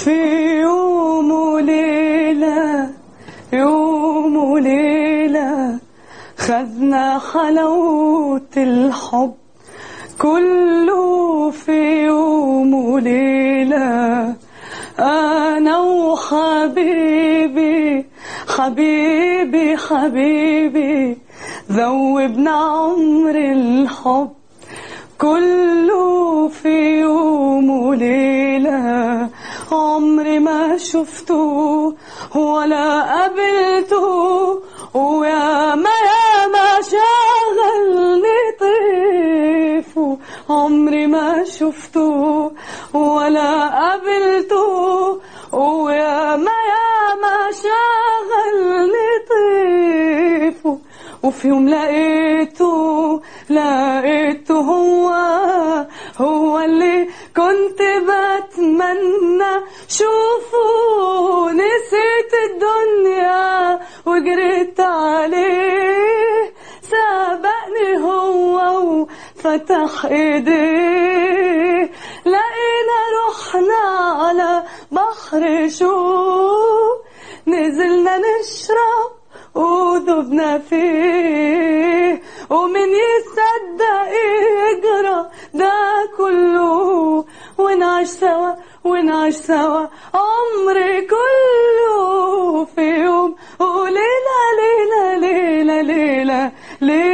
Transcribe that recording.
في يوم وليلة يوم وليلة خذنا حلاوة الحب كله في يوم وليلة أنا وحبيبي حبيبي حبيبي ذوبنا عمر الحب كله في يوم وليلة عمري ما شفته ولا قابلته ويا ما يا ما شغلني طيفه عمري ما شفته ولا قابلته ويا ما يا ما شغلني طيفه وفي يوم لقيته لقيته هو هو اللي كنت بتمنى شوفه نسيت الدنيا وجريت عليه سبقني هو وفتح ايديه لقينا رحنا على بحر شوق نزلنا نشرب وذبنا فيه ومن يصدق يجرى ده كله ونعيش سوا ونعيش سوا عمري كله في يوم وليلة ليلة ليلة ليلة ليلة